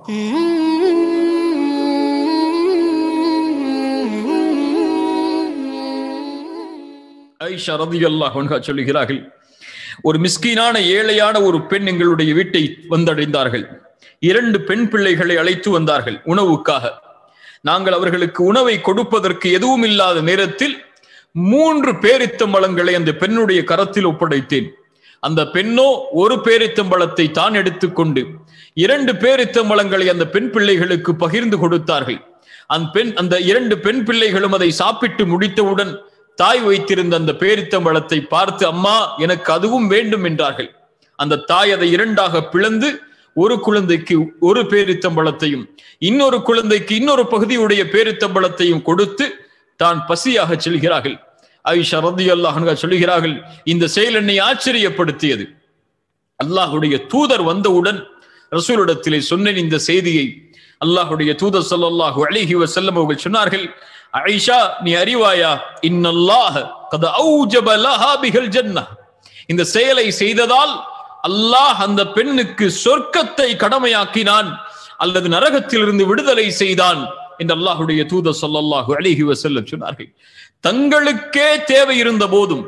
ஐஷா ரதியல்லாஹு அன்ஹா சொல்லுகிறார்கள் ஒரு மிஸ்கீனான ஏழையான ஒரு பெண் எங்களுடைய வீட்டை வந்தடைந்தார்கள் இரண்டு பெண் பிள்ளைகளை அழைத்து வந்தார்கள் உணவுக்காக நாங்கள் அவர்களுக்கு உணவை கொடுப்பதற்கு எதுவும் இல்லாத நேரத்தில் மூன்று பேரித்தம்பழங்களை அந்த பெண்ணுடைய கரத்தில் ஒப்படைத்தேன் அந்த பெண்ணோ ஒரு பேரித்தம்பழத்தை தான் எடுத்துக்கொண்டு இரண்டு பேரித்தம்பழங்களை அந்த பெண் பிள்ளைகளுக்கு பகிர்ந்து கொடுத்தார்கள் அந்த பெண் அந்த இரண்டு பெண் பிள்ளைகளும் அதை சாப்பிட்டு முடித்தவுடன் தாய் வைத்திருந்த அந்த பேரித்தம்பழத்தை பார்த்து அம்மா எனக்கு அதுவும் வேண்டும் என்றார்கள் அந்த தாய் அதை இரண்டாக பிளந்து ஒரு குழந்தைக்கு ஒரு பேரித்தம்பழத்தையும் இன்னொரு குழந்தைக்கு இன்னொரு பகுதியுடைய பேரித்தம்பழத்தையும் கொடுத்து தான் பசியாக செல்கிறார்கள் ஐஷா ரதி அல்லாஹ் சொல்லுகிறார்கள் இந்த செயல் என்னை ஆச்சரியப்படுத்தியது அல்லாஹுடைய தூதர் வந்தவுடன் ரசூலிடத்திலே சொன்னேன் இந்த செய்தியை அல்லாஹுடைய தூதர் ஸல்லல்லாஹு அலைஹி வஸல்லம் அவர்கள் சொன்னார்கள் ஐஷா நீ அறிவாயா இன்னல்லாஹ கத அவுஜப லஹா பிஹல் ஜன்னah இந்த செயலை செய்ததால் அல்லாஹ் அந்த பெண்ணுக்கு சொர்க்கத்தை கடமையாக்கினான் அல்லது நரகத்திலிருந்து விடுதலை செய்தான் என்று அல்லாஹுடைய தூதர் ஸல்லல்லாஹு அலைஹி வஸல்லம் சொன்னார்கள் தங்களுக்கே தேவை இருந்த போதும்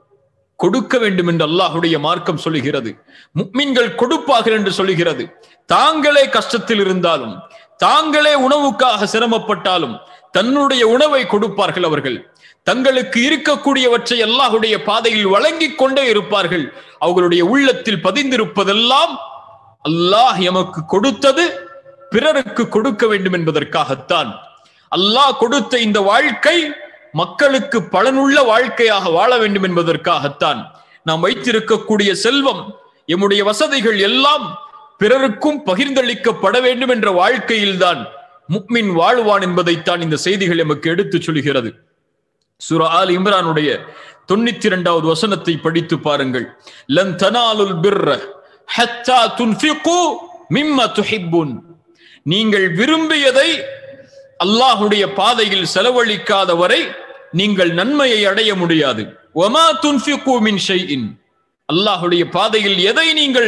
கொடுக்க வேண்டும் என்று அல்லாஹுடைய மார்க்கம் சொல்லுகிறது முக்மின்கள் கொடுப்பார்கள் என்று சொல்லுகிறது தாங்களே கஷ்டத்தில் இருந்தாலும் தாங்களே உணவுக்காக சிரமப்பட்டாலும் தன்னுடைய உணவை கொடுப்பார்கள் அவர்கள் தங்களுக்கு இருக்கக்கூடியவற்றை அல்லாஹுடைய பாதையில் வழங்கிக் கொண்டே இருப்பார்கள் அவர்களுடைய உள்ளத்தில் பதிந்திருப்பதெல்லாம் அல்லாஹ் எமக்கு கொடுத்தது பிறருக்கு கொடுக்க வேண்டும் என்பதற்காகத்தான் அல்லாஹ் கொடுத்த இந்த வாழ்க்கை மக்களுக்கு பலனுள்ள வாழ்க்கையாக வாழ வேண்டும் என்பதற்காகத்தான் நாம் வைத்திருக்கக்கூடிய செல்வம் எம்முடைய வசதிகள் எல்லாம் பிறருக்கும் பகிர்ந்தளிக்கப்பட வேண்டும் என்ற வாழ்க்கையில்தான் முக்மின் வாழ்வான் என்பதைத்தான் இந்த செய்திகள் எமக்கு எடுத்துச் சொல்கிறது சுரா ஆல் இம்ரானுடைய தொண்ணூத்தி இரண்டாவது வசனத்தை படித்து பாருங்கள் லன் தனாலுல் பிர்ர ஹத்தா துன்ஃபிகு மிம்ம துஹிப்புன் நீங்கள் விரும்பியதை அல்லாஹுடைய பாதையில் செலவழிக்காத வரை நீங்கள் நன்மையை அடைய முடியாது ஒமா துன்ஃபிகு மின் ஷைஇன் அல்லாஹுடைய பாதையில் எதை நீங்கள்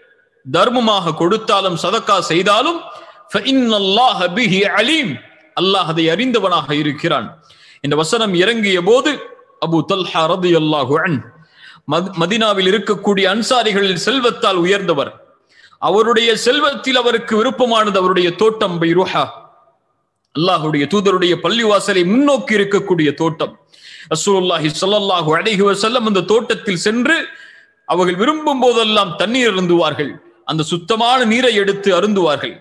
தர்மமாக கொடுத்தாலும் சதக்கா செய்தாலும் ஃபஇன்னல்லாஹ பிஹி அலீம் அல்லாஹ் அதை அறிந்தவனாக இருக்கிறான் இந்த வசனம் இறங்கிய போது அபு தல்ஹா ரதியல்லாஹு அன் மதினாவில் இருக்கக்கூடிய அன்சாரிகளில் செல்வத்தால் உயர்ந்தவர் அவருடைய செல்வத்தில் அவருக்கு விருப்பமானது அவருடைய தோட்டம் பைருஹா அல்லாஹுடைய தூதருடைய பள்ளிவாசலை முன்னோக்கி இருக்கக்கூடிய தோட்டம் ரசூலுல்லாஹி ஸல்லல்லாஹு அலைஹி வஸல்லம் அந்த தோட்டத்தில் சென்று அவர்கள் விரும்பும் போதெல்லாம் தண்ணீர் அருந்துவார்கள் அந்த சுத்தமான நீரை எடுத்து அருந்துவார்கள்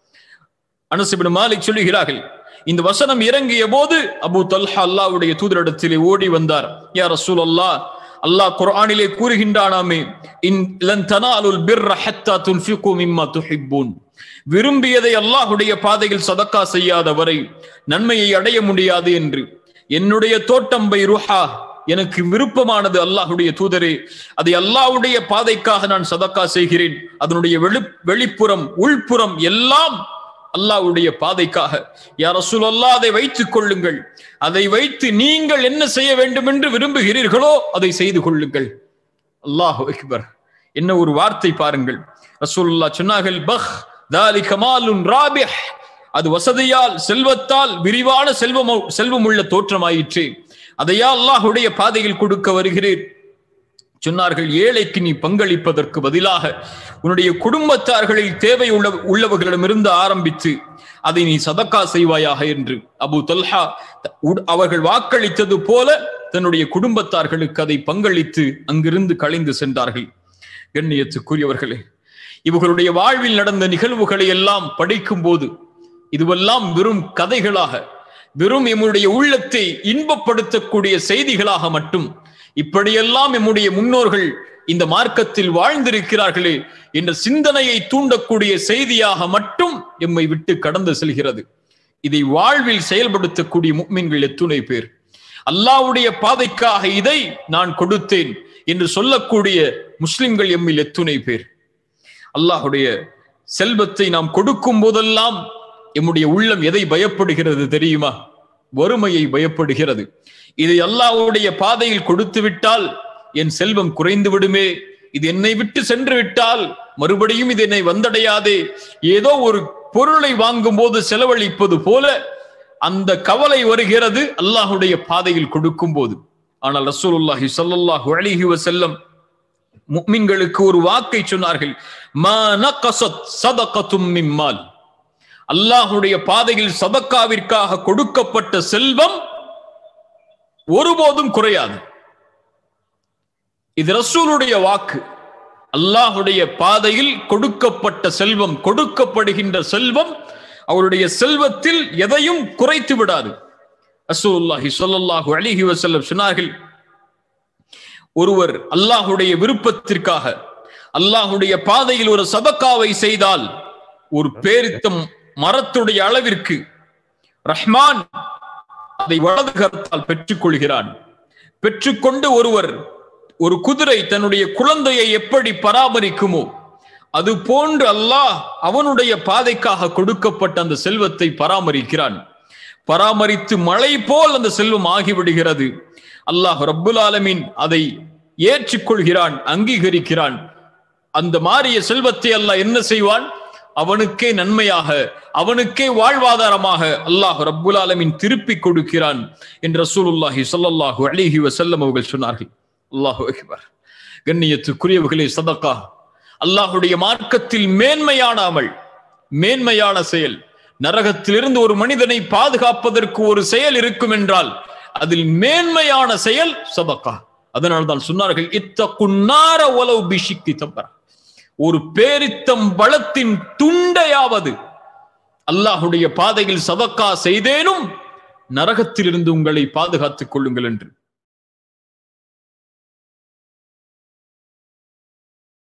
அனசிபின் மாலிக் சொல்லுகிறார்கள் இந்த வசனம் இறங்கிய போது அபு தல்ஹா அல்லாவுடைய தூதரிடத்திலே ஓடி வந்தார் யா ரசூல் அல்லாஹ் அல்லாஹ் குர்ஆனிலே கூறுகின்றானாமே இன் லன் தனாலுல் பிர்ர ஹத்தா துன்ஃபிகு மிம்மா துஹிப்பூன் விரும்பியதை அல்லாஹுடைய பாதையில் சதக்கா செய்யாத வரை நன்மையை அடைய முடியாது என்று என்னுடைய தோட்டம் பை ருஹா எனக்கு விருப்பமானது அல்லாஹுடைய தூதரே அதை அல்லாஹுடைய பாதைக்காக நான் சதக்கா செய்கிறேன் அதனுடைய வெளி வெளிப்புறம் உள்புறம் எல்லாம் அல்லாஹ்வுடைய பாதைக்காக யார் ரசூல் அல்லா அதை வைத்துக் கொள்ளுங்கள் அதை வைத்து நீங்கள் என்ன செய்ய வேண்டும் என்று விரும்புகிறீர்களோ அதை செய்து கொள்ளுங்கள் அல்லாஹ் அக்பர் என்ன ஒரு வார்த்தை பாருங்கள் ரசூலுல்லா சொன்னார்கள் பஹ் தாலிக மாலுன் ராபிஹ் அது வசதியால் செல்வத்தால் விரிவான செல்வம் செல்வம் உள்ள தோற்றமாயிற்று அதையா அல்லாஹுடைய பாதையில் கொடுக்க வருகிறேன் சொன்னார்கள் ஏழைக்கு நீ பங்களிப்பதற்கு பதிலாக உன்னுடைய குடும்பத்தார்களில் தேவை உள்ள உள்ளவர்களிடமிருந்து ஆரம்பித்து அதை நீ சதக்கா செய்வாயாக என்று அபு தொல்ஹா அவர்கள் வாக்களித்தது போல தன்னுடைய குடும்பத்தார்களுக்கு அதை பங்களித்து அங்கிருந்து கலைந்து சென்றார்கள் கண்ணியத்துக்குரியவர்களே இவர்களுடைய வாழ்வில் நடந்த நிகழ்வுகளை எல்லாம் படிக்கும் போது இதுவெல்லாம் வெறும் கதைகளாக வெறும் எம்முடைய உள்ளத்தை இன்பப்படுத்தக்கூடிய செய்திகளாக மட்டும் இப்படியெல்லாம் எம்முடைய முன்னோர்கள் இந்த மார்க்கத்தில் வாழ்ந்திருக்கிறார்களே என்ற சிந்தனையை தூண்டக்கூடிய செய்தியாக மட்டும் எம்மை விட்டு கடந்து செல்கிறது இதை வாழ்வில் செயல்படுத்தக்கூடிய முக்மீன்கள் எத்துணை பேர் அல்லாவுடைய பாதைக்காக இதை நான் கொடுத்தேன் என்று சொல்லக்கூடிய முஸ்லிம்கள் எம்மில் எத்துணை பேர் அல்லாஹுடைய செல்வத்தை நாம் கொடுக்கும் போதெல்லாம் எம்முடைய உள்ளம் எதை பயப்படுகிறது தெரியுமா வறுமையை பயப்படுகிறது இதை அல்லாஹ்வுடைய பாதையில் கொடுத்து விட்டால் என் செல்வம் குறைந்து விடுமே இது என்னை விட்டு சென்று விட்டால் மறுபடியும் இது என்னை வந்தடையாதே ஏதோ ஒரு பொருளை வாங்கும் போது செலவழிப்பது போல அந்த கவலை வருகிறது அல்லாஹுடைய பாதையில் கொடுக்கும் போது ஆனால் ரசூலுல்லாஹி ஸல்லல்லாஹு அலைஹி வஸல்லம் முக்மின்களுக்கு ஒரு வாக்கை சொன்னார்கள் மா நகஸத் சதகத்தும் மிம்மால் அல்லாஹுடைய பாதையில் சதக்காவிற்காக கொடுக்கப்பட்ட செல்வம் ஒருபோதும் குறையாது இது ரசூலுடைய வாக்கு அல்லாஹுடைய பாதையில் கொடுக்கப்பட்ட செல்வம் கொடுக்கப்படுகின்ற செல்வம் அவருடைய செல்வத்தில் எதையும் குறைத்து விடாது ரசூலுல்லாஹி ஸல்லல்லாஹு அலைஹி வஸல்லம் சொன்னார்கள் ஒருவர் அல்லாஹுடைய விருப்பத்திற்காக அல்லாஹுடைய பாதையில் ஒரு சதக்காவை செய்தால் ஒரு பேரித்தம் மரத்துடைய அளவிற்கு ரஹ்மான் அதை வலது கரத்தால் பெற்றுக் கொள்கிறான் பெற்றுக்கொண்டு ஒருவர் ஒரு குதிரை தன்னுடைய குழந்தையை எப்படி பராமரிக்குமோ அது போன்று அல்லாஹ் அவனுடைய பாதைக்காக கொடுக்கப்பட்ட அந்த செல்வத்தை பராமரிக்கிறான் பராமரித்து மழை போல் அந்த செல்வம் ஆகிவிடுகிறது அல்லாஹ் ரப்புல் ஆலமீன் அதை ஏற்றுக்கொள்கிறான் அங்கீகரிக்கிறான் அந்த மாறிய செல்வத்தை அல்லாஹ் என்ன செய்வான் அவனுக்கே நன்மையாக அவனுக்கே வாழ்வாதாரமாக அல்லாஹ் ரப்புல் ஆலமீன் திருப்பி கொடுக்கிறான் என்று ரசூலுல்லாஹி ஸல்லல்லாஹு அலைஹி வஸல்லம் அவர்கள் சொன்னார்கள் அல்லாஹு அக்பர் கண்ணியத்துக்குரியவர்களே சதக்கா அல்லாஹுடைய மார்க்கத்தில் மேன்மையான அமல் மேன்மையான செயல் நரகத்திலிருந்து ஒரு மனிதனை பாதுகாப்பதற்கு ஒரு செயல் இருக்கும் என்றால் அதில் மேன்மையான செயல் சதக்கா அதனால் தான் சொன்னார்கள் இத்த குன்னார உலவு பிஷிக்கி தம்பரா ஒரு பேரித்தம் பலத்தின் துண்டையாவது அல்லாஹுடைய பாதையில் சதக்கா செய்தேனும் நரகத்திலிருந்து உங்களை பாதுகாத்துக் கொள்ளுங்கள் என்று